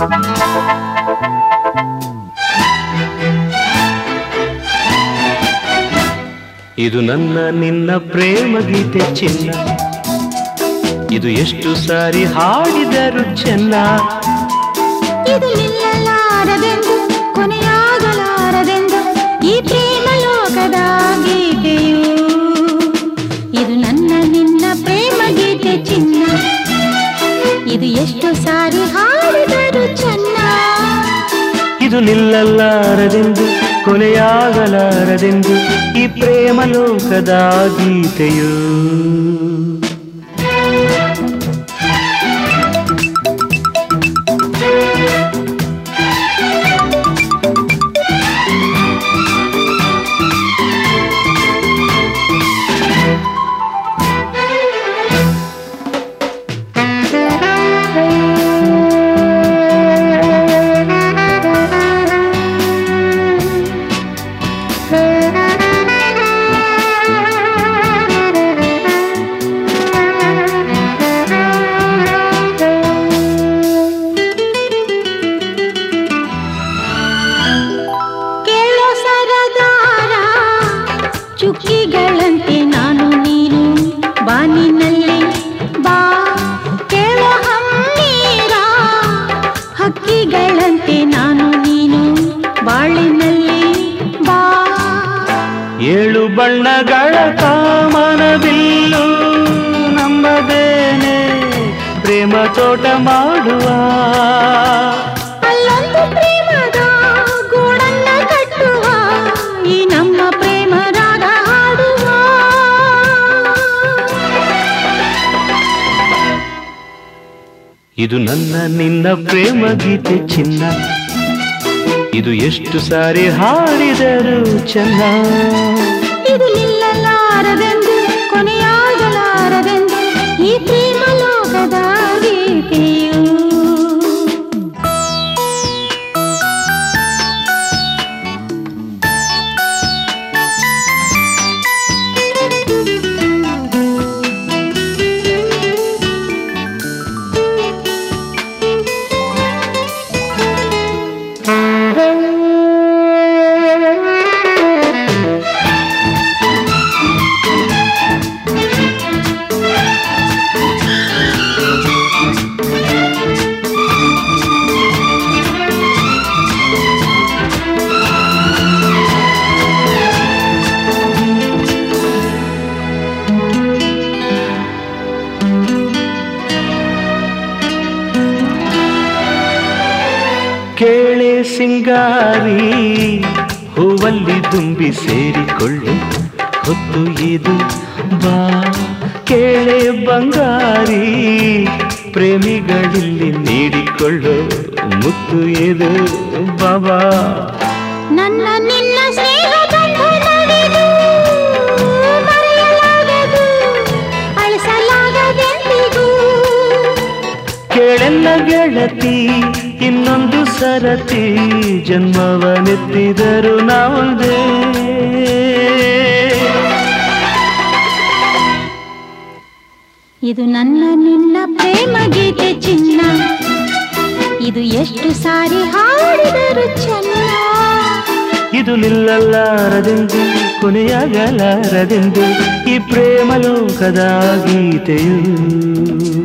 ಇದು ನನ್ನ ನಿನ್ನ ಪ್ರೇಮ ಗೀತೆ ಚಿನ್ನ ಇದು ಎಷ್ಟು ಸಾರಿ ಹಾಡಿದರು ಚೆನ್ನ ಇದು ನಿಲ್ಲಲಾರದೆಂದು ಕೊನೆಯಾಗಲಾರದೆಂದು ಈ ಪ್ರೇಮ ಲೋಕದ ಗೀತೆಯು ಇದು ನನ್ನ ನಿನ್ನ ಪ್ರೇಮ ಗೀತೆ ಚಿನ್ನ ಇದು ಎಷ್ಟು ಸಾರಿ ಹಾಡಿದರು ಚೆನ್ನ ಇದು ನಿಲ್ಲಲಾರದೆಂದು ಕೊನೆಯಾಗಲಾರದೆಂದು ಈ ಪ್ರೇಮ ಲೋಕದ ಗೀತೆಯು ಕೇಳೋ ಸರದಾರ ಚುಕ್ಕಿಗಳಂತೆ ನಾನು ನೀನು ಬಾನಿನಲ್ಲಿ ಬಾ ಕೇಳೋ ಹಮ್ಮೀರ ಹಕ್ಕಿಗಳಂತೆ ನಾನು ನೀನು ಬಾಳಿನಲ್ಲಿ ಬಾ ಏಳು ಬಣ್ಣಗಳ ಕಾಮನಬಿಲ್ಲು ನಂಬದೇನೆ ಪ್ರೇಮ ತೋಟ ಮಾಡುವ ಅಲ್ಲೊಂದು ಪ್ರೇಮದ ಗೂಡನ್ನ ಕಟ್ಟುವ ಈ ನಮ್ಮ ಪ್ರೇಮ ರಾಗ ಹಾಡುವ ಇದು ನನ್ನ ನಿನ್ನ ಪ್ರೇಮ ಗೀತೆ ಚಿನ್ನ ಇದು ಎಷ್ಟು ಸಾರಿ ಹಾಡಿದರು ಚೆನ್ನ ಇದು ನಿಲ್ಲಲಾರದೆಂದು ಕೊನೆಯಾಗಲಾರದೆಂದು ಈ ಪ್ರೇಮ ಲೋಕದ ಗೀತೆಯು ಕೇಳೆ ಸಿಂಗಾರಿ ಹೂವಲ್ಲಿ ತುಂಬಿ ಸೇರಿಕೊಳ್ಳು ಹೊತ್ತು ಇದು ಬಾ ಕೇಳೆ ಬಂಗಾರಿ ಪ್ರೇಮಿಗಳಿಲ್ಲಿ ನೀಡಿಕೊಳ್ಳು ಮುತ್ತು ಇದು ಬಾಬಾ ನನ್ನ ನಿನ್ನ ಸ್ನೇಹ ಬಂಧನವಿದು ಮರೆಯಲಾಗದು ಅಳಿಸಲಾಗದೆಂದಿಗೂ ಕೇಳೆಲ್ಲ ಗೆಳತಿ ಇನ್ನೊಂದು ಸರತಿ ಜನ್ಮವನೆತ್ತಿದರು ನಾವೊಂದೇ ಇದು ನನ್ನ ನಿನ್ನ ಪ್ರೇಮ ಗೀತೆ ಚಿನ್ನ ಇದು ಎಷ್ಟು ಸಾರಿ ಹಾಡಿದರು ಚೆನ್ನ ಇದು ನಿಲ್ಲಲಾರದೆಂದು ಕೊನೆಯಾಗಲಾರದೆಂದು ಈ ಪ್ರೇಮ ಲೋಕದ ಗೀತೆಯು